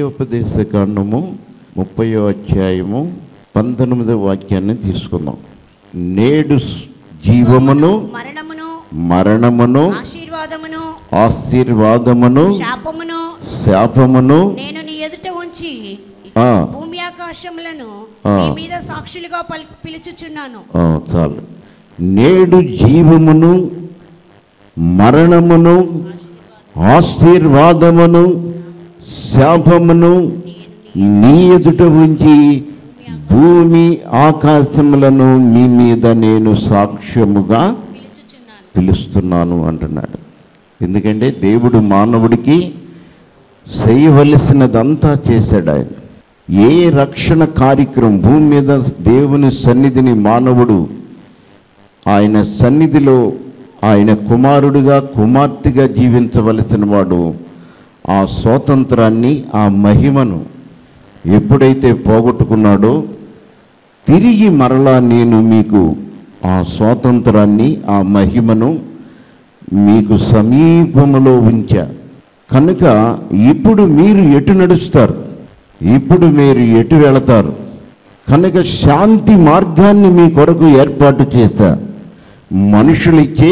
ద్వితీయోపదేశ కాండము ముప్పయో అధ్యాయము పంతొమ్మిదవ వాక్యాన్ని తీసుకుందాం నేడు జీవమును మరణమును మరణమును ఆశీర్వాదమును ఆశీర్వాదమును శాపమును శాపమును నేను నీ ఎదుట ఉంచి ఆ, భూమి ఆకాశములను ఆ. నీ మీద సాక్షులుగా పలి- పిలుచుచున్నాను ఆ, చాలు నేడు జీవమును మరణమును ఆశీర్వాదమును శాపమును నీ ఎదుట ఉంచి భూమి ఆకాశములను మీ మీద నేను సాక్ష్యముగా పిలుచుచున్నాను పిలుస్తున్నాను అంటున్నాడు ఎందుకంటే దేవుడు మానవుడికి చేయవలసినదంతా చేశాడు ఆయన ఏ రక్షణ కార్యక్రమం భూమి మీద దేవుని సన్నిధిని మానవుడు ఆయన సన్నిధిలో ఆయన కుమారుడిగా కుమార్తెగా జీవించవలసిన వాడు ఆ స్వాతంత్రాన్ని ఆ మహిమను ఎప్పుడైతే పోగొట్టుకున్నాడో తిరిగి మరలా నేను మీకు ఆ స్వాతంత్రాన్ని ఆ మహిమను మీకు సమీపములో ఉంచా కనుక ఇప్పుడు మీరు ఎటు నడుస్తారు ఇప్పుడు మీరు ఎటు వెళతారు కనుక శాంతి మార్గాన్ని మీ కొరకు ఏర్పాటు చేశా మనుషులిచ్చే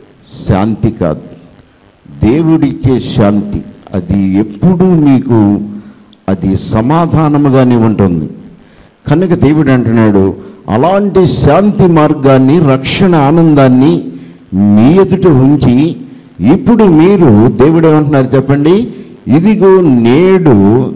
శాంతి కాదు దేవుడిచ్చే శాంతి అది ఎప్పుడూ మీకు అది సమాధానముగానే ఉంటుంది కనుక దేవుడు అంటున్నాడు అలాంటి శాంతి మార్గాన్ని రక్షణ ఆనందాన్ని మీ ఎదుట ఉంచి ఇప్పుడు మీరు దేవుడు ఏమంటున్నారు చెప్పండి ఇదిగో నేడు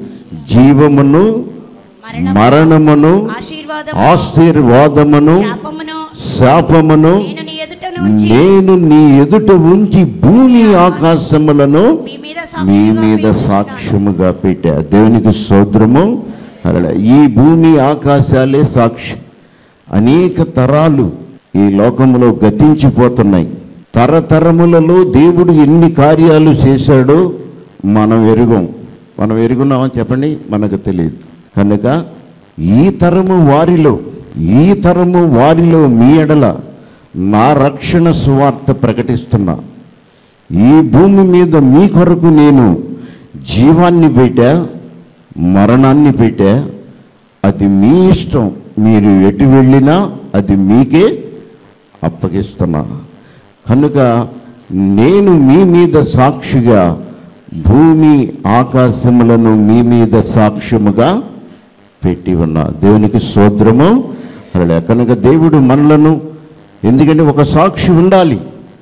జీవమును మరణము మరణమును ఆశీర్వాదము ఆశీర్వాదమును శాపమును శాపమును నేను నీ ఎదుట ఉంచి నేను నీ ఎదుట ఉంచి భూమి ఆకాశములను మీ మీద మీ సాక్షులుగా మీద పిలుచుచున్నాను. సాక్ష్యముగా పెట్టా దేవునికి సోద్రము అలా ఈ భూమి ఆకాశాలే సాక్షి అనేక తరాలు ఈ లోకంలో గతించిపోతున్నాయి తరతరములలో దేవుడు ఎన్ని కార్యాలు చేశాడో మనం ఎరుగం మనం ఎరుగున్నామా చెప్పండి మనకు తెలియదు కనుక ఈ తరము వారిలో ఈ తరము వారిలో మీ ఎడల నా రక్షణ సువార్త ప్రకటిస్తున్నా ఈ భూమి మీద మీ కొరకు నేను జీవాన్ని పెట్టా మరణాన్ని పెట్టా అది మీ ఇష్టం మీరు ఎటు వెళ్ళినా అది మీకే అప్పగిస్తున్నా కనుక నేను మీ మీద సాక్షిగా భూమి ఆకాశములను మీ మీద సాక్ష్యముగా పెట్టి ఉన్నా దేవునికి సోద్రము అలా కనుక దేవుడు మనలను ఎందుకంటే ఒక సాక్షి ఉండాలి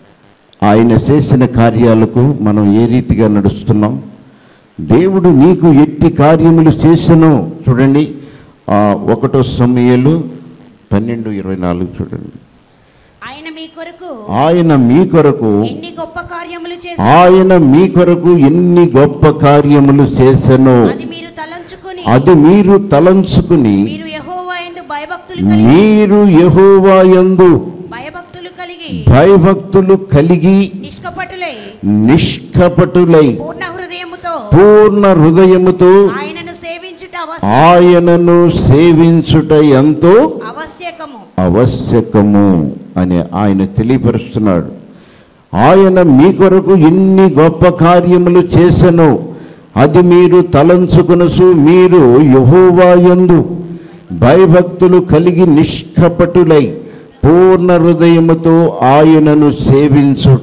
ఆయన చేసిన కార్యాలకు మనం ఏ రీతిగా నడుస్తున్నాం దేవుడు నీకు ఎట్టి కార్యములు చేసను చూడండి ఆ ఒకటో సమయాలు పన్నెండు ఇరవై నాలుగు చూడండి ఆయన మీ కొరకు ఆయన మీ కొరకు ఎన్ని గొప్ప కార్యములు చేసి ఆయన మీ కొరకు ఎన్ని గొప్ప కార్యములు చేసెను అది మీరు తలంచుకొని అది మీరు తలంచుకుని మీరు యెహోవా యందు భయభక్తులు కలిగి మీరు యెహోవాయందు భయభక్తులు కలిగి భయభక్తులు కలిగి నిష్కపటులై నిష్కపటులై పూర్ణ హృదయముతో పూర్ణ హృదయముతో ఆయనను సేవించుట అవశ్య- ఆయనను సేవించుట ఎంతో ఆవశ్యకము ఆవశ్యకము అని ఆయన తెలియపరుస్తున్నాడు ఆయన మీ కొరకు ఎన్ని గొప్ప కార్యములు చేసెను అది మీరు తలంచుకొనసు మీరు యహోవాయందు భయభక్తులు కలిగి నిష్కపటులై పూర్ణ హృదయముతో ఆయనను సేవించుట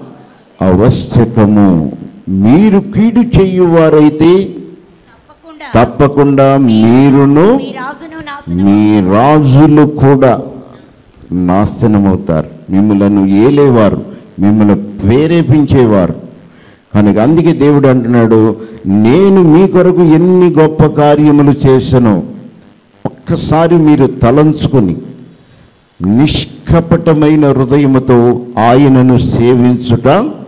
ఆవశ్యకము మీరు కీడు చేయువారైతే తప్పకుండా తప్పకుండా మీరును మీ రాజును నాశనం మీ రాజులు కూడా నాశనమవుతారు మిమ్మలను ఏలేవారు మిమ్మల్ని ప్రేరేపించేవారు కనుక అందుకే దేవుడు అంటున్నాడు నేను మీ కొరకు ఎన్ని గొప్ప కార్యములు చేశానో ఒక్కసారి మీరు తలంచుకొని నిష్కపటమైన హృదయముతో ఆయనను సేవించుట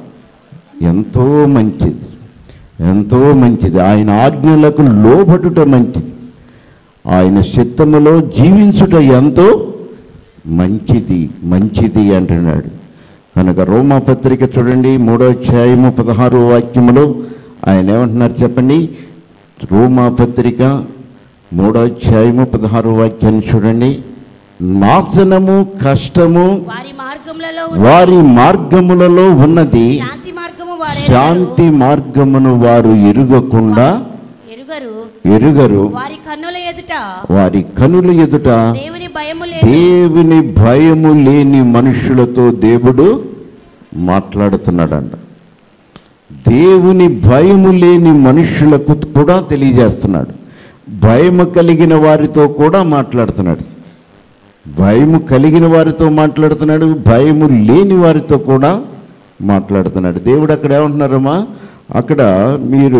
ఎంతో మంచిది ఎంతో మంచిది ఆయన ఆజ్ఞలకు లోబడుట మంచిది ఆయన చిత్తములో జీవించుట ఎంతో మంచిది మంచిది అంటున్నాడు కనుక రోమా పత్రిక చూడండి మూడో అధ్యాయము పదహారు వాక్యములో ఆయన ఏమంటున్నారు చెప్పండి రోమా పత్రిక మూడో అధ్యాయము పదహారు వాక్యాన్ని చూడండి నాశనము కష్టము వారి మార్గములలో వారి మార్గములలో ఉన్నది శాంతి మార్గము వారు శాంతి మార్గమును వారు ఎరుగకుండా ఎరుగరు ఎరుగరు వారి కన్నుల ఎదుట వారి కనుల ఎదుట దేవుని భయము లేదు దేవుని భయము లేని మనుషులతో దేవుడు మాట్లాడుతున్నాడంట దేవుని భయము లేని మనుషులకు కూడా తెలియజేస్తున్నాడు భయము కలిగిన వారితో కూడా మాట్లాడుతున్నాడు భయము కలిగిన వారితో మాట్లాడుతున్నాడు భయము లేని వారితో కూడా మాట్లాడుతున్నాడు దేవుడు అక్కడ ఏమంటున్నారమ్మా అక్కడ మీరు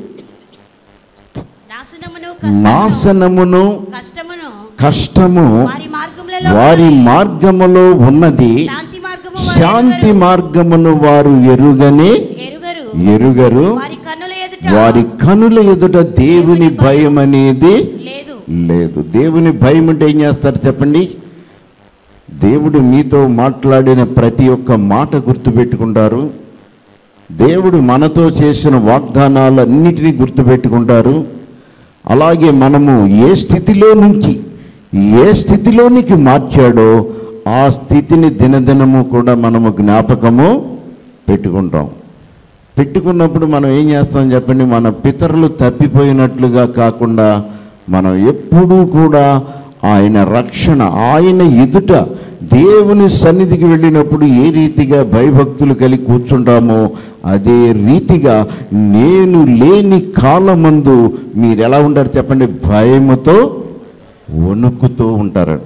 నాశనమును కష్టమును నాశనమును కష్టమును కష్టము వారి మార్గములలో వారి ఉన్నది. మార్గములో ఉన్నది శాంతి మార్గము వారు శాంతి ఎరుగరు. మార్గమును వారు ఎరుగనే ఎరుగరు ఎరుగరు వారి కన్నుల ఎదుట వారి కనుల ఎదుట దేవుని భయం అనేది లేదు లేదు దేవుని భయం అంటే ఏం చేస్తారు చెప్పండి దేవుడు మీతో మాట్లాడిన ప్రతి ఒక్క మాట గుర్తుపెట్టుకుంటారు దేవుడు మనతో చేసిన వాగ్దానాలన్నిటినీ గుర్తుపెట్టుకుంటారు అలాగే మనము ఏ స్థితిలో నుంచి ఏ స్థితిలోనికి మార్చాడో ఆ స్థితిని దినదినము కూడా మనము జ్ఞాపకము పెట్టుకుంటాం పెట్టుకున్నప్పుడు మనం ఏం చేస్తాం చెప్పండి మన పితరులు తప్పిపోయినట్లుగా కాకుండా మనం ఎప్పుడూ కూడా ఆయన రక్షణ ఆయన ఎదుట దేవుని సన్నిధికి వెళ్ళినప్పుడు ఏ రీతిగా భయభక్తులు కలిగి కూర్చుంటామో అదే రీతిగా నేను లేని కాలమందు మీరు ఎలా ఉంటారు చెప్పండి భయముతో వణుకుతూ ఉంటారట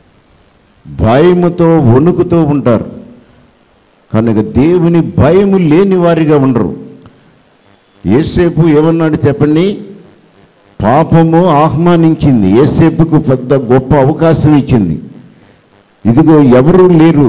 భయముతో వణుకుతూ ఉంటారు కనుక దేవుని భయము లేని వారిగా ఉండరు ఏసేపు ఏమన్నాడు చెప్పండి పాపము ఆహ్వానించింది ఏసేపుకు పెద్ద గొప్ప అవకాశం ఇచ్చింది ఇదిగో ఎవరు లేరు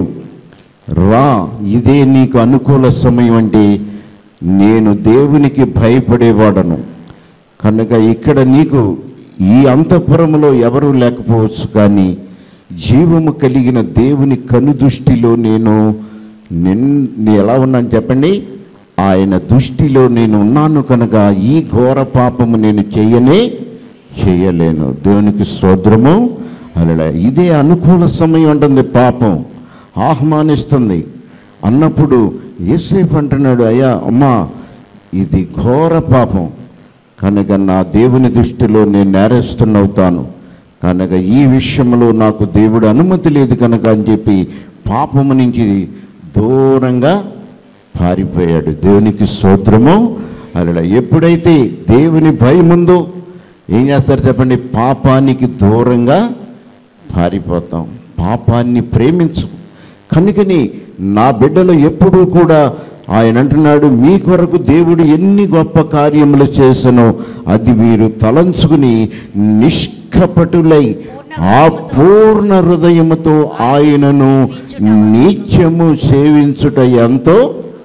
రా ఇదే నీకు అనుకూల సమయం అంటే నేను దేవునికి భయపడేవాడను కనుక ఇక్కడ నీకు ఈ అంతఃపురంలో ఎవరు లేకపోవచ్చు కానీ జీవము కలిగిన దేవుని కనుదృష్టిలో నేను నిన్ నే ఎలా ఉన్నాను చెప్పండి ఆయన దృష్టిలో నేను ఉన్నాను కనుక ఈ ఘోర పాపము నేను చేయనే చేయలేను దేవునికి సోద్రము అలా ఇదే అనుకూల సమయం అంటుంది పాపం ఆహ్వానిస్తుంది అన్నప్పుడు ఏసేపు అంటున్నాడు అయ్యా అమ్మా ఇది ఘోర పాపం కనుక నా దేవుని దృష్టిలో నేను నేరస్తున్నవుతాను కనుక ఈ విషయంలో నాకు దేవుడు అనుమతి లేదు కనుక అని చెప్పి పాపము నుంచి దూరంగా పారిపోయాడు దేవునికి స్తోత్రము అలా ఎప్పుడైతే దేవుని భయం ఉందో ఏం చేస్తారు చెప్పండి పాపానికి దూరంగా పారిపోతాం పాపాన్ని ప్రేమించు కనుకని నా బిడ్డలు ఎప్పుడూ కూడా ఆయన అంటున్నాడు మీ కొరకు దేవుడు ఎన్ని గొప్ప కార్యములు చేసనో అది మీరు తలంచుకుని నిష్కపటులై ఆ పూర్ణ హృదయముతో ఆయనను నిత్యము సేవించుట ఎంతో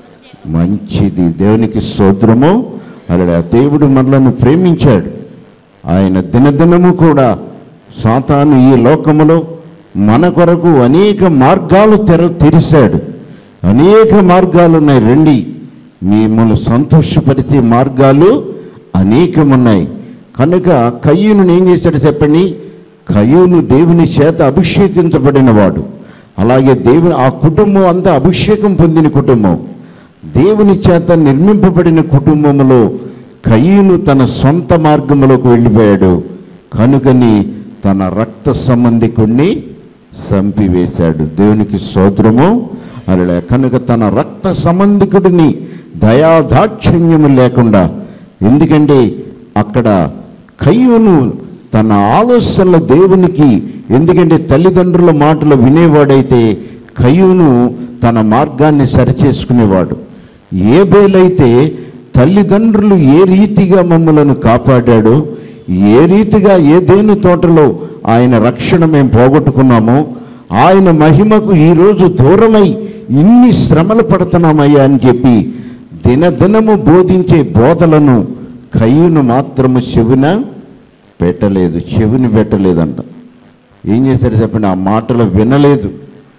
మంచిది దేవునికి స్తోత్రము అలా దేవుడు మనలను ప్రేమించాడు ఆయన దినదినము కూడా సాతాను ఈ లోకములో మన కొరకు అనేక మార్గాలు తెర తెరిశాడు అనేక మార్గాలు ఉన్నాయి రండి మిమ్మల్ని సంతోషపరిచే మార్గాలు అనేకమున్నాయి కనుక కయ్యూను ఏం చేశాడు చెప్పండి కయ్యూను దేవుని చేత అభిషేకించబడినవాడు అలాగే దేవుని ఆ కుటుంబం అంతా అభిషేకం పొందిన కుటుంబం దేవుని చేత నిర్మింపబడిన కుటుంబంలో కయ్యూను తన సొంత మార్గంలోకి వెళ్ళిపోయాడు కనుకని తన రక్త సంబంధికుణ్ణి చంపివేశాడు దేవునికి సోదరము అలా కనుక తన రక్త సంబంధికుడిని దయాదాక్షిణ్యము లేకుండా ఎందుకంటే అక్కడ కయ్యూను తన ఆలోచనల దేవునికి ఎందుకంటే తల్లిదండ్రుల మాటలు వినేవాడైతే కయ్యూను తన మార్గాన్ని సరిచేసుకునేవాడు ఏ బేలైతే తల్లిదండ్రులు ఏ రీతిగా మమ్మలను కాపాడాడో ఏ రీతిగా ఏ దేని తోటలో ఆయన రక్షణ మేము పోగొట్టుకున్నామో ఆయన మహిమకు ఈరోజు దూరమై ఇన్ని శ్రమలు పడుతున్నామయ్యా అని చెప్పి దినదినము బోధించే బోధలను కయ్యూను మాత్రము చెవిన పెట్టలేదు చెవిని పెట్టలేదంట ఏం చేశారు చెప్పండి ఆ మాటలు వినలేదు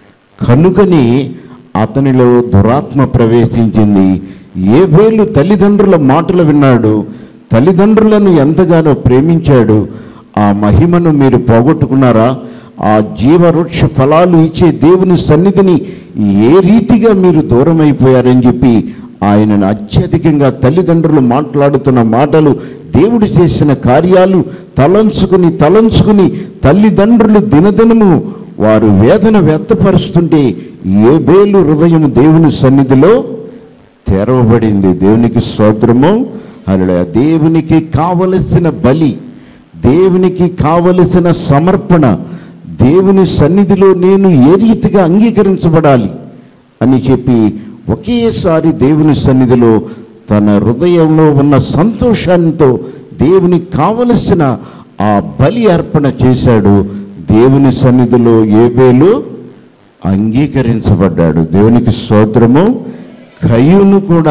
కనుకని అతనిలో దురాత్మ ప్రవేశించింది ఏ వేలు తల్లిదండ్రుల మాటలు విన్నాడు తల్లిదండ్రులను ఎంతగానో ప్రేమించాడు ఆ మహిమను మీరు పోగొట్టుకున్నారా ఆ జీవవృక్ష ఫలాలు ఇచ్చే దేవుని సన్నిధిని ఏ రీతిగా మీరు దూరం అయిపోయారని చెప్పి ఆయనను అత్యధికంగా తల్లిదండ్రులు మాట్లాడుతున్న మాటలు దేవుడు చేసిన కార్యాలు తలంచుకుని తలంచుకుని తల్లిదండ్రులు దినదినము వారు వేదన వ్యక్తపరుస్తుంటే ఏబేలు హృదయం దేవుని సన్నిధిలో తెరవబడింది దేవునికి స్తోత్రము అలా దేవునికి కావలసిన బలి దేవునికి కావలసిన సమర్పణ దేవుని సన్నిధిలో నేను ఏ రీతిగా అంగీకరించబడాలి అని చెప్పి ఒకేసారి దేవుని సన్నిధిలో తన హృదయంలో ఉన్న సంతోషంతో దేవునికి కావలసిన ఆ బలి అర్పణ చేశాడు దేవుని సన్నిధిలో ఏబేలు అంగీకరించబడ్డాడు దేవునికి స్తోత్రము కయ్యూను కూడా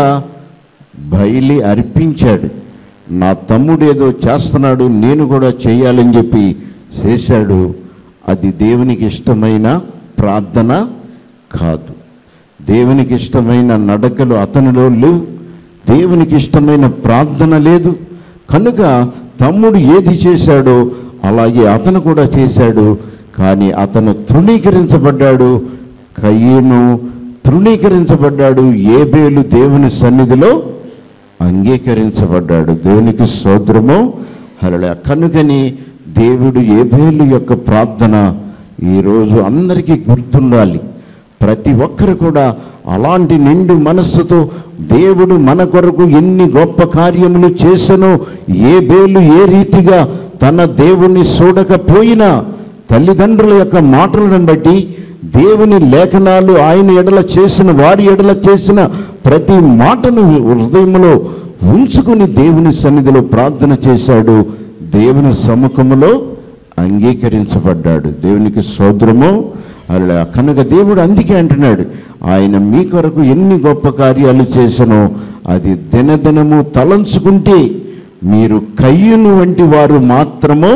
బయలి అర్పించాడు నా తమ్ముడు ఏదో చేస్తున్నాడు నేను కూడా చేయాలని చెప్పి చేశాడు అది దేవునికి ఇష్టమైన ప్రార్థన కాదు దేవునికి ఇష్టమైన నడకలు అతనిలో లేవు దేవునికి ఇష్టమైన ప్రార్థన లేదు కనుక తమ్ముడు ఏది చేశాడో అలాగే అతను కూడా చేశాడు కానీ అతను తృణీకరించబడ్డాడు కయ్యను తృణీకరించబడ్డాడు ఏబేలు దేవుని సన్నిధిలో అంగీకరించబడ్డాడు దేవునికి సోదరము హరళ కనుకని దేవుడు ఏబేలు యొక్క ప్రార్థన ఈరోజు అందరికీ గుర్తుండాలి ప్రతి ఒక్కరు కూడా అలాంటి నిండు మనస్సుతో దేవుడు మన కొరకు ఎన్ని గొప్ప కార్యములు చేసనో ఏ బేలు ఏ రీతిగా తన దేవుణ్ణి చూడకపోయినా తల్లిదండ్రుల యొక్క మాటలను బట్టి దేవుని లేఖనాలు ఆయన ఎడల చేసిన వారి ఎడల చేసిన ప్రతి మాటను హృదయంలో ఉంచుకుని దేవుని సన్నిధిలో ప్రార్థన చేశాడు దేవుని సముఖములో అంగీకరించబడ్డాడు దేవునికి సోదరము అలా కనుక దేవుడు అందుకే అంటున్నాడు ఆయన మీ కొరకు ఎన్ని గొప్ప కార్యాలు చేసనో అది దినదినము తలంచుకుంటే మీరు కయ్యును వంటి వారు మాత్రము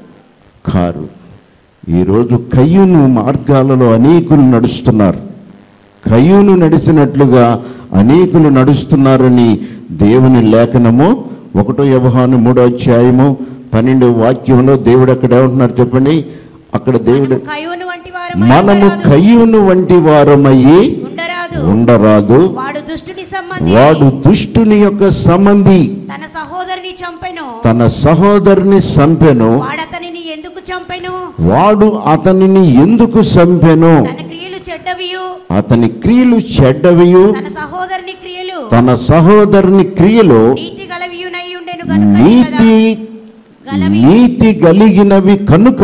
కారు ఈరోజు కయ్యూను మార్గాలలో అనేకులు నడుస్తున్నారు కయ్యూను నడిచినట్లుగా అనేకులు నడుస్తున్నారని దేవుని లేఖనము ఒకటో వ్యవహాను మూడో అధ్యాయము పన్నెండు వాక్యంలో దేవుడు అక్కడ ఏమంటున్నారు చెప్పండి అక్కడ దేవుడు కయోను వంటి వారు మనము కయ్యూను వంటి వారమయ్యి ఉండరాదు ఉండరాదు వాడు దుష్టుని సంబంధి వాడు దుష్టుని యొక్క సంబంధి తన సహోదరుని చంపెను తన సహోదరుని సంపెను వాడతనిని ఎందుకు చంపెను వాడు అతనిని ఎందుకు సంపెను తన క్రియలు చెడ్డవియు అతని క్రియలు చెడ్డవియు తన సహోదరుని క్రియలు తన సహోదరుని క్రియలు నీతి గలవియునై ఉండెను గనుక నీతి గలవి నీతి కలిగినవి కనుక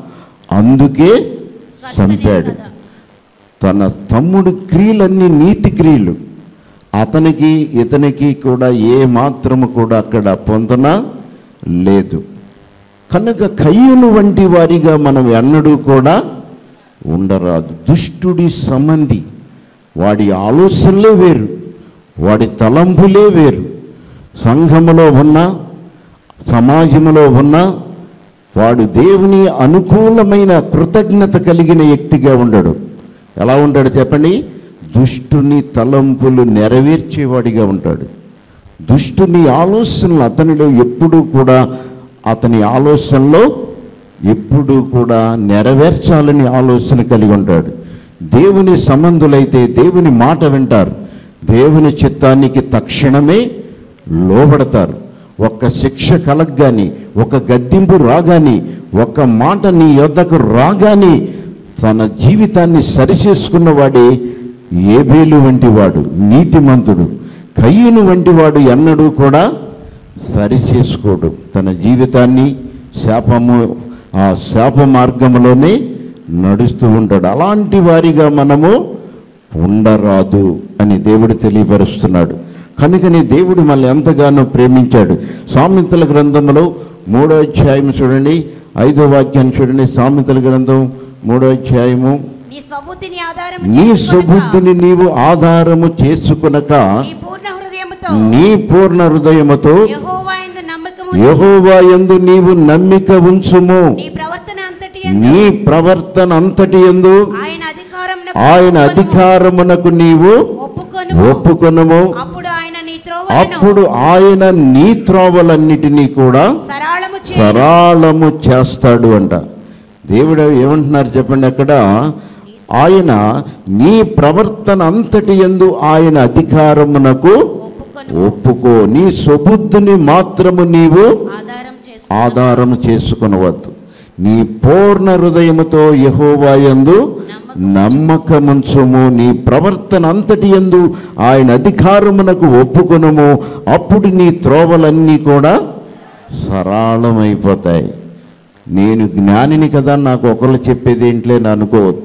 అందుకే చంపాడు కదా. తన తమ్ముడు క్రియలన్నీ నీతి క్రియలు అతనికి ఇతనికి కూడా ఏ మాత్రము కూడా అక్కడ పొందన లేదు కనుక కయ్యూను వంటి వారిగా మనం ఎన్నడూ కూడా ఉండరాదు దుష్టుడి సంబంధి వాడి ఆలోచనలే వేరు వాడి తలంపులే వేరు సంఘములో ఉన్న సమాజంలో ఉన్న వాడు దేవుని అనుకూలమైన కృతజ్ఞత కలిగిన వ్యక్తిగా ఉండడు ఎలా ఉంటాడు చెప్పండి దుష్టుని తలంపులు నెరవేర్చేవాడిగా ఉంటాడు దుష్టుని ఆలోచనలు అతనిలో ఎప్పుడూ కూడా అతని ఆలోచనలో ఎప్పుడూ కూడా నెరవేర్చాలని ఆలోచన కలిగి ఉంటాడు దేవుని సంబంధులైతే దేవుని మాట వింటారు దేవుని చిత్తానికి తక్షణమే లోబడతారు ఒక్క శిక్ష కలగ్గాని ఒక గద్దింపు రాగాని ఒక్క మాట నీ యొద్దకు రాగాని తన జీవితాన్ని సరిచేసుకున్నవాడే ఏబేలు వంటి వాడు నీతిమంతుడు కయ్యను వంటి వాడు ఎన్నడూ కూడా సరి చేసుకోడు తన జీవితాన్ని శాపము ఆ శాప మార్గంలోనే నడుస్తూ ఉంటాడు అలాంటి వారిగా మనము ఉండరాదు అని దేవుడు తెలియపరుస్తున్నాడు కనుకని దేవుడు మళ్ళీ ఎంతగానో ప్రేమించాడు సామెతల గ్రంథంలో మూడో అధ్యాయం చూడండి ఐదో వాక్యాన్ని చూడండి సామెతల గ్రంథం మూడో అధ్యాయము నీ స్వబుద్ధిని ఆధారం నీ సుబుద్ధిని నీవు ఆధారము చేసుకునక నీ పూర్ణ హృదయముతో నీ పూర్ణ హృదయముతో యెహోవా యందు నమ్మకము యెహోవా యందు నీవు నమ్మిక ఉంచుము నీ ప్రవర్తన అంతటి నీ ప్రవర్తన అంతటి యందు ఆయన అధికారం ఆయన అధికారమునకు నీవు ఒప్పుకొను ఒప్పుకొనము అప్పుడు ఆయన నీ త్రోవలను అప్పుడు ఆయన నీ త్రోవలన్నిటినీ కూడా సరాళము చే సరాళము చేస్తాడు అంట దేవుడు ఏమంటున్నారు చెప్పండి అక్కడ ఆయన నీ ప్రవర్తన అంతటి ఎందు ఆయన అధికారమునకు ఒప్పుకొని ఒప్పుకో నీ సుబుద్ధిని మాత్రము నీవు ఆధారం చేసు ఆధారం చేసుకునవద్దు నీ పూర్ణ హృదయముతో యహోవాయందు నమ్మకముంచుము నీ ప్రవర్తన అంతటి ఎందు ఆయన అధికారమునకు ఒప్పుకొనుము అప్పుడు నీ త్రోవలన్నీ కూడా సరళమైపోతాయి నేను జ్ఞానిని కదా నాకు ఒకళ్ళు చెప్పేది ఏంట్లే అని అనుకోవద్దు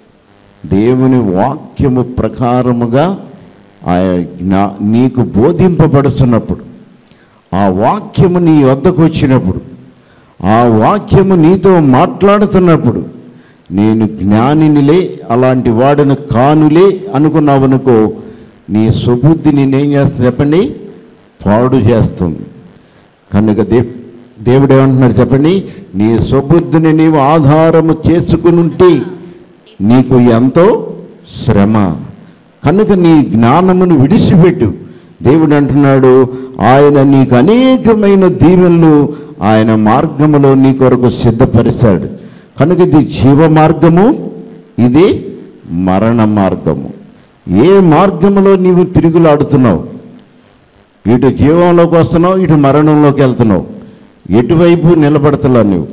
దేవుని వాక్యము ప్రకారముగా ఆయన జ్ఞా నీకు బోధింపబడుతున్నప్పుడు ఆ వాక్యము నీ వద్దకు వచ్చినప్పుడు ఆ వాక్యము నీతో మాట్లాడుతున్నప్పుడు నేను జ్ఞానినిలే అలాంటి వాడిని కానులే అనుకున్నావనుకో నీ సుబుద్ధిని నేనేం చేస్తుంది చెప్పండి పాడు చేస్తుంది కనుక దే దేవుడు ఏమంటున్నాడు చెప్పండి నీ సుబుద్ధిని నీవు ఆధారము చేసుకునుంటే నీకు ఎంతో శ్రమ కనుక నీ జ్ఞానమును విడిచిపెట్టు దేవుడు అంటున్నాడు ఆయన నీకు అనేకమైన దీవెనలు ఆయన మార్గములో నీ కొరకు సిద్ధపరిచాడు కనుక ఇది జీవ మార్గము ఇది మరణ మార్గము ఏ మార్గములో నీవు తిరుగులాడుతున్నావు ఇటు జీవంలోకి వస్తున్నావు ఇటు మరణంలోకి వెళ్తున్నావు ఎటువైపు నిలబడతలా నువ్వు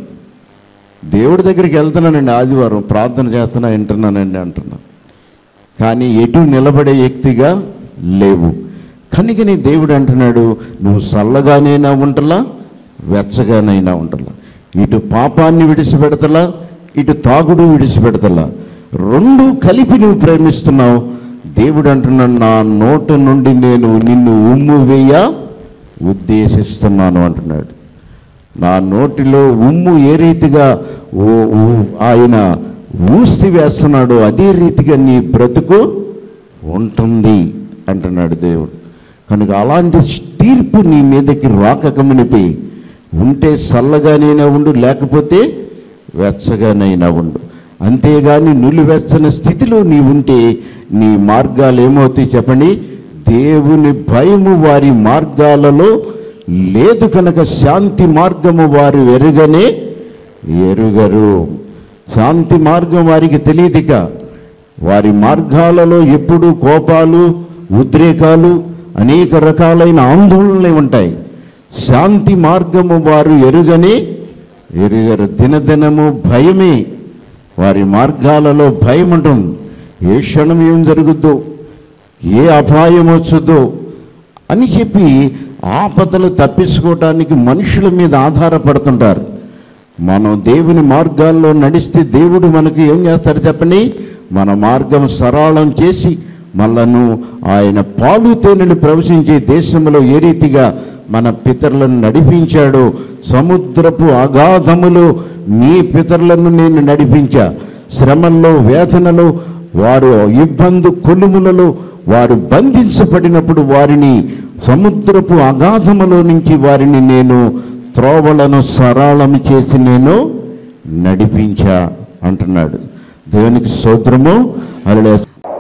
దేవుడి దగ్గరికి వెళ్తున్నానండి ఆదివారం ప్రార్థన చేస్తున్నా వింటున్నానండి అంటున్నా కానీ ఎటు నిలబడే వ్యక్తిగా లేవు కనుకని దేవుడు అంటున్నాడు నువ్వు చల్లగానైనా ఉంటలా వెచ్చగానైనా ఉంటలా ఇటు పాపాన్ని విడిచిపెడతలా ఇటు తాగుడు విడిచిపెడతలా రెండు కలిపి నువ్వు ప్రేమిస్తున్నావు దేవుడు అంటున్నాడు నా నోట నుండి నేను నిన్ను ఉమ్ము వేయ ఉద్దేశిస్తున్నాను అంటున్నాడు నా నోటిలో ఉమ్ము ఏ రీతిగా ఓ- ఊ- ఆయన ఊసి వేస్తున్నాడో అదే రీతిగా నీ బ్రతుకు ఉంటుంది అంటున్నాడు దేవుడు కనుక అలాంటి తీర్పు నీ మీదకి రాకకమునిపి ఉంటే చల్లగానైనా ఉండు లేకపోతే వెచ్చగానైనా ఉండు అంతేగాని నులివెచ్చని స్థితిలో నీ ఉంటే నీ మార్గాలు ఏమవుతాయి చెప్పండి దేవుని భయము వారి మార్గాలలో లేదు కనుక శాంతి మార్గము వారు ఎరుగనే ఎరుగరు శాంతి మార్గం వారికి తెలియదిక వారి మార్గాలలో ఎప్పుడు కోపాలు ఉద్రేకాలు అనేక రకాలైన ఆందోళనలు ఉంటాయి శాంతి మార్గము వారు ఎరుగనే ఎరుగరు దినదినము భయమే వారి మార్గాలలో భయం ఉంటుంది ఏ క్షణం ఏం జరుగుద్దో ఏ అపాయం వచ్చుద్దో అని చెప్పి ఆపదలు తప్పించుకోవటానికి మనుషుల మీద ఆధారపడుతుంటారు మనం దేవుని మార్గాల్లో నడిస్తే దేవుడు మనకి ఏం చేస్తాడు చెప్పండి మన మార్గం సరళం చేసి మనను ఆయన పాలు తేనెలు ప్రవశించే దేశంలో ఏ రీతిగా మన పితరులను నడిపించాడో సముద్రపు అగాధములో మీ పితరులను నేను నడిపించా శ్రమల్లో వేదనలో వారు ఇబ్బంది కొలుములలో వారు బంధించబడినప్పుడు వారిని సముద్రపు అగాధములో నుంచి వారిని నేను త్రోవలను సరళం చేసి నేను నడిపించా అంటున్నాడు దేవునికి స్తోత్రము అలా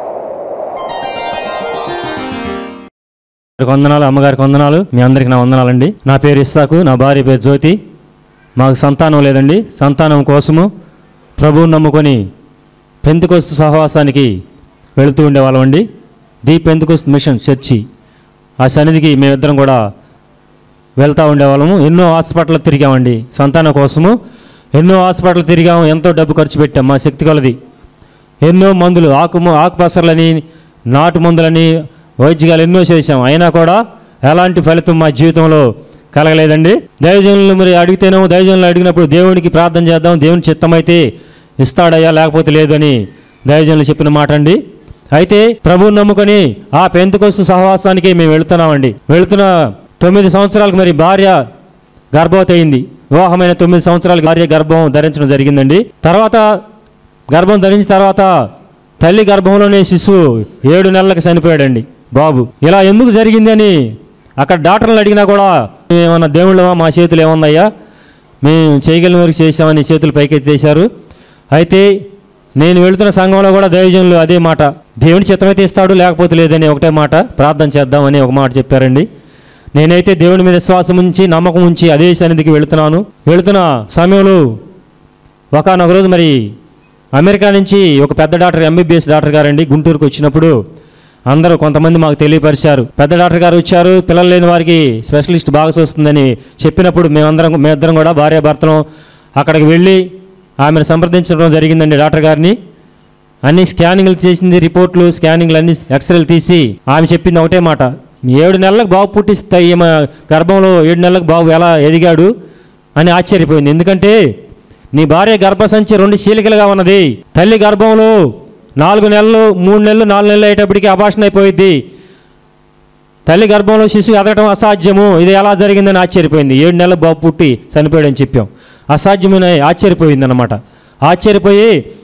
గారికి వందనాలు అమ్మగారికి వందనాలు మీ అందరికి నా వందనాలండి నా పేరు ఇస్సాకు నా భార్య పేరు జ్యోతి మాకు సంతానం లేదండి సంతానం కోసము ప్రభువుని నమ్ముకొని పెంతుకొస్తు సహవాసానికి వెళుతూ ఉండేవాళ్ళమండి ది పెంతుకొస్తు మిషన్ చర్చి ఆ సన్నిధికి మేమిద్దరం కూడా వెళ్తూ ఉండేవాళ్ళము ఎన్నో హాస్పిటల్ తిరిగామండి సంతానం కోసము ఎన్నో హాస్పిటల్ తిరిగాము ఎంతో డబ్బు ఖర్చు పెట్టాం మా శక్తి కొలది ఎన్నో మందులు ఆకు ఆకుపసర్లని నాటు మందులని వైద్యాలు ఎన్నో చేశాం అయినా కూడా ఎలాంటి ఫలితం మా జీవితంలో కలగలేదండి దైవజనులు మరి అడిగితేనేమో దైవజనులు అడిగినప్పుడు దేవునికి ప్రార్థన చేద్దాం దేవుని చిత్తమైతే ఇస్తాడయ్యా లేకపోతే లేదని దైవజనులు చెప్పిన మాట అండి అయితే ప్రభువుని నమ్ముకొని ఆ పెంతుకొస్తు సహవాసానికి మేము వెళుతున్నామండి వెళుతున్న తొమ్మిది సంవత్సరాలకు మరి భార్య గర్భవతి అయింది వివాహమైన తొమ్మిది సంవత్సరాలకు భార్య గర్భం ధరించడం జరిగిందండి తర్వాత గర్భం ధరించిన తర్వాత తల్లి గర్భంలోనే శిశువు ఏడు నెలలకు చనిపోయాడండి బాబు ఇలా ఎందుకు జరిగింది అని అక్కడ డాక్టర్లు అడిగినా కూడా ఏమన్నా దేవుళ్ళమా మా చేతులు ఏముందయ్యా మేము చేయగలిగిన వరకు చేసామని చేతులు పైకెత్తేశారు అయితే నేను వెళుతున్న సంఘంలో కూడా దైవజనులు అదే మాట దేవుని చిత్తమైతే ఇస్తాడు లేకపోతే లేదని ఒకటే మాట ప్రార్థన చేద్దామని ఒక మాట చెప్పారండి నేనైతే దేవుని మీద విశ్వాసం ఉంచి నమ్మకం ఉంచి అదే సన్నిధికి వెళుతున్నాను వెళుతున్న సమయంలో ఒకనొక రోజు మరి అమెరికా నుంచి ఒక పెద్ద డాక్టర్ ఎంబీబీఎస్ డాక్టర్ గారండి గుంటూరుకు వచ్చినప్పుడు అందరూ కొంతమంది మాకు తెలియపరిచారు పెద్ద డాక్టర్ గారు వచ్చారు పిల్లలు లేని వారికి స్పెషలిస్ట్ బాగా చూస్తుందని చెప్పినప్పుడు మేమందరం మేమిద్దరం కూడా భార్యాభర్తలం అక్కడికి వెళ్ళి ఆమెను సంప్రదించడం జరిగిందండి డాక్టర్ గారిని అన్ని స్కానింగ్లు చేసింది రిపోర్ట్లు స్కానింగ్లు అన్ని ఎక్స్రేలు తీసి ఆమె చెప్పింది ఒకటే మాట ఏడు నెలలకు బాబు పుట్టిస్తే ఈమె గర్భంలో ఏడు నెలలకు బాబు ఎలా ఎదిగాడు అని ఆశ్చర్యపోయింది ఎందుకంటే నీ భార్య గర్భసంచి రెండు చీలికలుగా ఉన్నది తల్లి గర్భంలో నాలుగు నెలలు మూడు నెలలు నాలుగు నెలలు అయ్యేటప్పటికి అభాషణ అయిపోయింది తల్లి గర్భంలో శిశువు ఎదగటం అసాధ్యము ఇది ఎలా జరిగిందని ఆశ్చర్యపోయింది ఏడు నెలల బాబు పుట్టి చనిపోయాడని చెప్పాం అసాధ్యమైన ఆశ్చర్యపోయింది అనమాట ఆశ్చర్యపోయి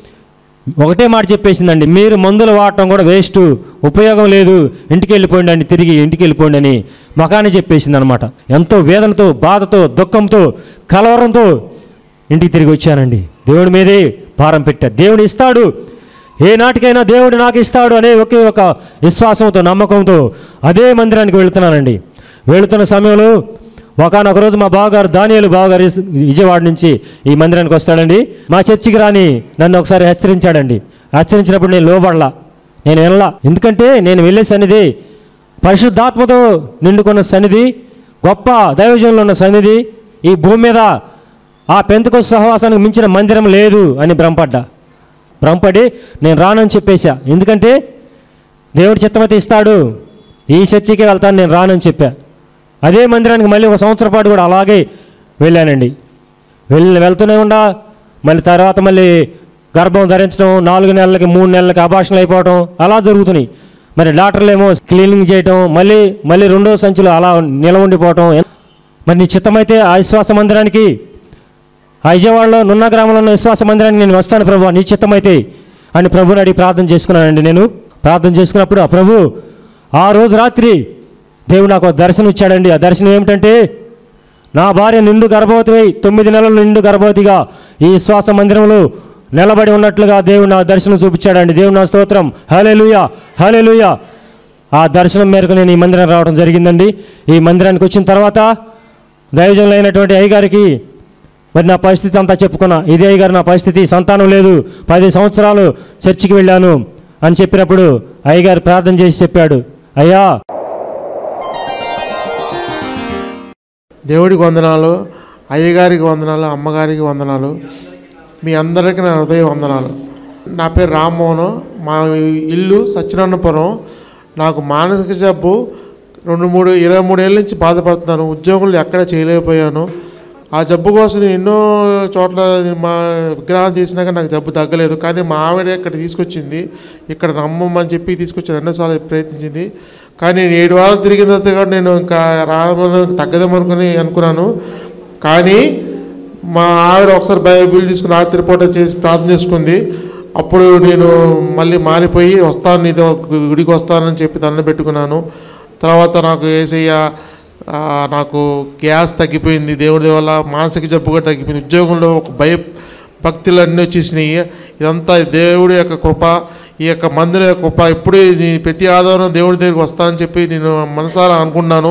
ఒకటే మాట చెప్పేసిందండి మీరు మందులు వాడటం కూడా వేస్ట్ ఉపయోగం లేదు ఇంటికి వెళ్ళిపోండి అని తిరిగి ఇంటికి వెళ్ళిపోండి అని మకాన్ని చెప్పేసింది అనమాట ఎంతో వేదనతో బాధతో దుఃఖంతో కలవరంతో ఇంటికి తిరిగి వచ్చానండి దేవుడి మీదే భారం పెట్టా దేవుడు ఇస్తాడు ఏ నాటికైనా దేవుడు నాకు ఇస్తాడు అనే ఒకే ఒక విశ్వాసంతో నమ్మకంతో అదే మందిరానికి వెళుతున్నానండి వెళుతున్న సమయంలో ఒకనొక రోజు మా బావగారు దానియాలు బావగారు ఇస్- విజయవాడ నుంచి ఈ మందిరానికి వస్తాడండి మా చర్చికి రాని నన్ను ఒకసారి హెచ్చరించాడండి హెచ్చరించినప్పుడు నేను లోబడలా నేను వెళ్ళలా ఎందుకంటే నేను వెళ్ళే సన్నిధి పరిశుద్ధాత్మతో నిండుకున్న సన్నిధి గొప్ప దైవజనులు ఉన్న సన్నిధి ఈ భూమి మీద ఆ పెంతకు సహవాసానికి మించిన మందిరం లేదు అని భ్రమపడ్డా భ్రమపడి నేను రానని చెప్పేశా ఎందుకంటే దేవుడి చిత్తమైతే ఇస్తాడు ఈ చర్చికి వెళ్తాను నేను రానని చెప్పా అదే మందిరానికి మళ్ళీ ఒక సంవత్సరం పాటు కూడా అలాగే వెళ్ళానండి వెళ్ళి వెళ్తూనే ఉండా మళ్ళీ తర్వాత మళ్ళీ గర్భం ధరించడం నాలుగు నెలలకి మూడు నెలలకి అభాషణలు అయిపోవడం అలా జరుగుతున్నాయి మరి డాక్టర్లు ఏమో క్లీనింగ్ చేయటం మళ్ళీ మళ్ళీ రెండో సంచులు అలా నిల ఉండిపోవటం మరి నీ చిత్తమైతే ఆ విశ్వాస మందిరానికి ఆ విజయవాడలో నున్న గ్రామంలో ఉన్న విశ్వాస మందిరానికి నేను వస్తాను ప్రభు నీ చిత్తమైతే అని ప్రభుని అడిగి ప్రార్థన చేసుకున్నానండి నేను ప్రార్థన చేసుకున్నప్పుడు ఆ ప్రభు ఆ రోజు రాత్రి దేవుడు నాకు ఒక దర్శనం ఇచ్చాడండి ఆ దర్శనం ఏమిటంటే నా భార్య నిండు గర్భవతి తొమ్మిది నెలలు నిండు గర్భవతిగా ఈ విశ్వాస మందిరంలో నిలబడి ఉన్నట్లుగా దేవుడు నా దర్శనం చూపించాడండి దేవుడు నా స్తోత్రం హలేలుయా హలేలుయా ఆ దర్శనం మేరకు నేను ఈ మందిరం రావడం జరిగిందండి ఈ మందిరానికి వచ్చిన తర్వాత దైవజనులైనటువంటి అయ్యగారికి మరి నా పరిస్థితి అంతా చెప్పుకున్నా ఇదే అయ్యగారు నా పరిస్థితి సంతానం లేదు పది సంవత్సరాలు చర్చికి వెళ్ళాను అని చెప్పినప్పుడు అయ్యగారు ప్రార్థన చేసి చెప్పాడు అయ్యా దేవుడికి వందనాలు అయ్యగారికి వందనాలు అమ్మగారికి వందనాలు మీ అందరికీ నా హృదయ వందనాలు నా పేరు రామ్మోహన్ మా ఇల్లు సత్యనారాయణపురం నాకు మానసిక జబ్బు రెండు మూడు ఇరవై మూడేళ్ళ నుంచి బాధపడుతున్నాను ఉద్యోగులు ఎక్కడ చేయలేకపోయాను ఆ జబ్బు కోసం నేను ఎన్నో చోట్ల మా విగ్రహాలు చేసినాక నాకు జబ్బు తగ్గలేదు కానీ మా ఆవిడ ఇక్కడ తీసుకొచ్చింది ఇక్కడ నమ్మమని చెప్పి తీసుకొచ్చి రెండోసార్లు ప్రయత్నించింది కానీ నేను ఏడు వారాలు తిరిగిన తర్వాత కూడా నేను ఇంకా రామని తగ్గదేమనుకుని అనుకున్నాను కానీ మా ఆవిడ ఒకసారి బైబిల్ తీసుకుని రాత్రి పూట చేసి ప్రార్థన చేసుకుంది అప్పుడు నేను మళ్ళీ మారిపోయి వస్తాను నీతో గుడికి వస్తానని చెప్పి దండం పెట్టుకున్నాను తర్వాత నాకు ఏసయ్య ఆ, నాకు గ్యాస్ తగ్గిపోయింది దేవుడి వల్ల మానసిక జబ్బు కూడా తగ్గిపోయింది ఉద్యోగంలో ఒక భయ భక్తులు అన్నీ వచ్చేసినాయి ఇదంతా దేవుడి యొక్క కృప ఈ యొక్క మందిర యొక్క కృప ఇప్పుడు ఇది ప్రతి ఆధారం దేవుడి దగ్గరికి వస్తానని చెప్పి నేను మనసారా అనుకున్నాను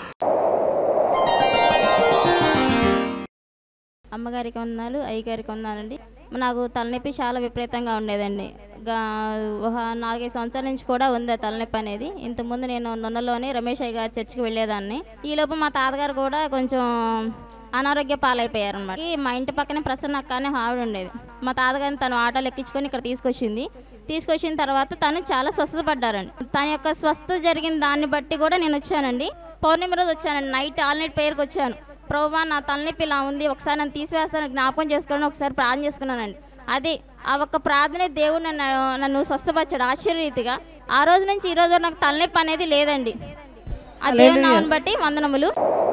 అమ్మగారికి వందనాలు అయ్యగారికి వందనాలండి నాకు తలనొప్పి చాలా విపరీతంగా ఉండేదండి గా ఒక నాలుగైదు సంవత్సరాల నుంచి కూడా ఉంది ఆ తలనొప్పి అనేది ఇంతకుముందు నేను నున్నలోని రమేష్ అయ్య గారి చర్చికి వెళ్ళేదాన్ని ఈలోపు మా తాతగారు కూడా కొంచెం అనారోగ్య పాలైపోయారు అనమాట మా ఇంటి పక్కనే ప్రసన్న అక్క అనే ఆవిడ ఉండేది మా తాతగారిని తను ఆటోలు ఎక్కించుకొని ఇక్కడ తీసుకొచ్చింది తీసుకొచ్చిన తర్వాత తను చాలా స్వస్థత పడ్డారండి తన యొక్క స్వస్థత జరిగిన దాన్ని బట్టి కూడా నేను వచ్చానండి పౌర్ణమి రోజు వచ్చానండి నైట్ ఆల్ నైట్ పేరుకి వచ్చాను ప్రభా నా తలనొప్పి ఇలా ఉంది ఒకసారి నన్ను తీసివేస్తాను జ్ఞాపకం చేసుకోవడం ఒకసారి ప్రార్థన చేసుకున్నానండి అది ఆ ఒక్క ప్రార్థనే దేవుడు నన్ను నన్ను స్వస్థపరిచాడు ఆశ్చర్యరీతిగా ఆ రోజు నుంచి ఈ రోజు వరకు నాకు తలనొప్పి అనేది లేదండి ఆ దేవుని నామని బట్టి వందనములు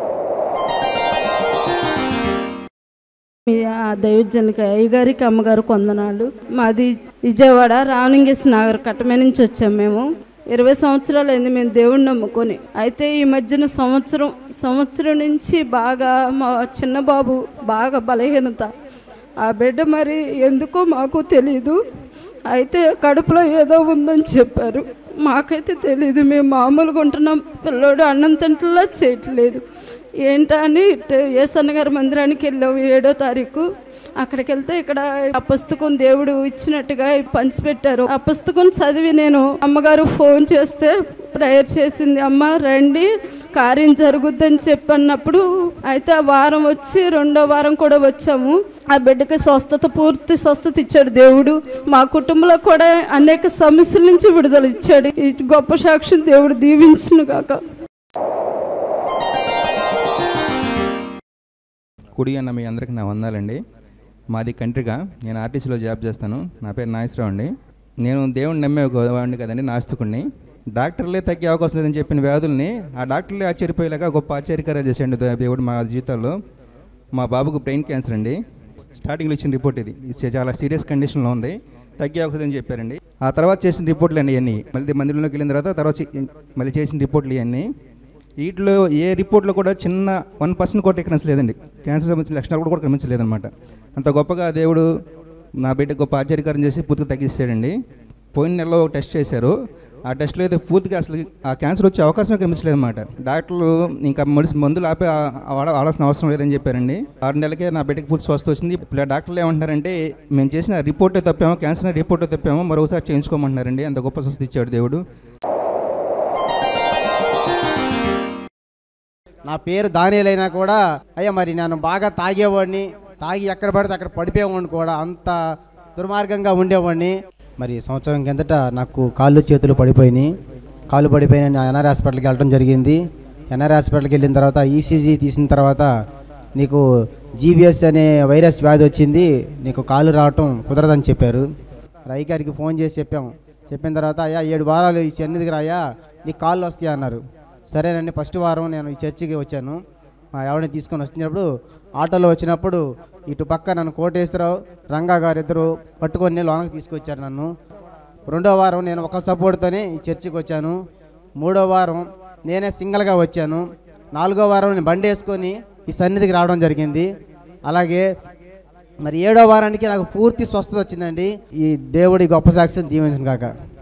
మీ ఆ దైవజనకి అయ్యగారికి అమ్మగారు కొందనాలు మాది విజయవాడ రావణింగేశ్ నగర్ కట్టమే నుంచి వచ్చాం మేము ఇరవై సంవత్సరాలు అయింది మేము దేవుణ్ణి నమ్ముకొని అయితే ఈ మధ్యన సంవత్సరం సంవత్సరం నుంచి బాగా మా చిన్న బాబు బాగా బలహీనత ఆ బిడ్డ మరి ఎందుకో మాకు తెలీదు అయితే కడుపులో ఏదో ఉందని చెప్పారు మాకైతే తెలీదు మేము మామూలుగా ఉంటున్నాం పిల్లోడు అన్నం తింటలా చేయట్లేదు ఏంటా అని ఇటు ఏసన్న గారి మందిరానికి వెళ్ళాము ఏడో తారీఖు అక్కడికి వెళ్తే ఇక్కడ ఆ పుస్తకం దేవుడు ఇచ్చినట్టుగా పంచిపెట్టారు ఆ పుస్తకం చదివి నేను అమ్మగారు ఫోన్ చేస్తే ప్రేయర్ చేసింది అమ్మ రండి కార్యం జరుగుద్దని చెప్పన్నప్పుడు అయితే ఆ వారం వచ్చి రెండో వారం కూడా వచ్చాము ఆ బిడ్డకి స్వస్థత పూర్తి స్వస్థత ఇచ్చాడు దేవుడు మా కుటుంబంలో కూడా అనేక సమస్యల నుంచి విడుదల ఇచ్చాడు ఈ గొప్ప సాక్షి దేవుడు దీవించును గాక కుడి అన్న మీ అందరికి నా వందాలండి మాది కంట్రిగా నేను ఆర్టీసీలో జాబ్ చేస్తాను నా పేరు నాగేశ్వరరావు అండి నేను దేవుడిని నమ్మే ఒక వాడిని కదండి నాస్తికుడిని డాక్టర్లే తగ్గే అవకాశం లేదని చెప్పిన వ్యాధుల్ని ఆ డాక్టర్లే ఆశ్చర్యపోయేలాగా గొప్ప ఆశ్చర్యకరం చేసాడు దేవుడు మా జీవితాల్లో మా బాబుకు బ్రెయిన్ క్యాన్సర్ అండి స్టార్టింగ్లో ఇచ్చిన రిపోర్ట్ ఇది ఇది చాలా సీరియస్ కండిషన్లో ఉంది తగ్గే అవకాశం అని చెప్పారండి ఆ తర్వాత చేసిన రిపోర్ట్లు అండి ఇవన్నీ మళ్ళీ మందిరంలోకి వెళ్ళిన తర్వాత తర్వాత చే- మళ్ళీ చేసిన రిపోర్ట్లు ఇవన్నీ వీటిలో ఏ రిపోర్ట్లో కూడా చిన్న వన్ పర్సెంట్ కూడా ఎక్కడెన్స్ లేదండి క్యాన్సర్ సంబంధించిన లక్షణాలు కూడా కనిపించలేదన్నమాట అంత గొప్పగా దేవుడు నా బిడ్డ గొప్ప ఆశ్చర్యకారం చేసి పూర్తిగా తగ్గిస్తాడండి పోయిన నెలలో ఒక టెస్ట్ చేశారు ఆ టెస్ట్లో అయితే పూర్తిగా అసలు ఆ క్యాన్సర్ వచ్చే అవకాశమే కనిపించలేదన్నమాట డాక్టర్లు ఇంకా మెడిసిన్ మందులు ఆపే ఆ- వాడ వాడాల్సిన అవసరం లేదని చెప్పారండి ఆరు నెలలకే నా బిడ్డకి పూర్తి స్వస్థ వచ్చింది ఇప్పుడు ఆ డాక్టర్లు ఏమంటున్నారంటే మేము చేసిన రిపోర్టే తప్పామో క్యాన్సర్ రిపోర్టే తప్పామో మరోసారి చేయించుకోమంటున్నారండి అంత గొప్ప స్వస్థ ఇచ్చాడు దేవుడు నా పేరు దానిలైనా కూడా అయ్యా మరి నేను బాగా తాగేవాడిని తాగి ఎక్కడ పడితే అక్కడ పడిపోయేవాడిని కూడా అంత దుర్మార్గంగా ఉండేవాడిని మరి సంవత్సరం కిందట నాకు కాళ్ళు చేతులు పడిపోయినాయి కాళ్ళు పడిపోయిన నేను ఎన్ఆర్ హాస్పిటల్కి వెళ్ళడం జరిగింది ఎన్ఆర్ హాస్పిటల్కి వెళ్ళిన తర్వాత ఈసీజీ తీసిన తర్వాత నీకు జీబీఎస్ అనే వైరస్ వ్యాధి వచ్చింది నీకు కాళ్ళు రావటం కుదరదని చెప్పారు రై గారికి ఫోన్ చేసి చెప్పాము చెప్పిన తర్వాత అయ్యా ఏడు వారాలు ఈ చెన్నిదికి రాయా నీకు కాళ్ళు వస్తాయి అన్నారు సరేనండి ఫస్ట్ వారం నేను ఈ చర్చికి వచ్చాను మా ఆవిడని తీసుకొని వచ్చినప్పుడు ఆటోలో వచ్చినప్పుడు ఇటు పక్క నన్ను కోటేశ్వరరావు రంగా గారు ఇద్దరు పట్టుకొని లోనకి తీసుకొచ్చారు నన్ను రెండో వారం నేను ఒక సపోర్ట్తోనే ఈ చర్చికి వచ్చాను మూడో వారం నేనే సింగిల్గా వచ్చాను నాలుగో వారం నేను బండి వేసుకొని ఈ సన్నిధికి రావడం జరిగింది అలాగే మరి ఏడో వారానికి నాకు పూర్తి స్వస్థత వచ్చిందండి ఈ దేవుడి గొప్ప సాక్ష్యం దీవించను కాక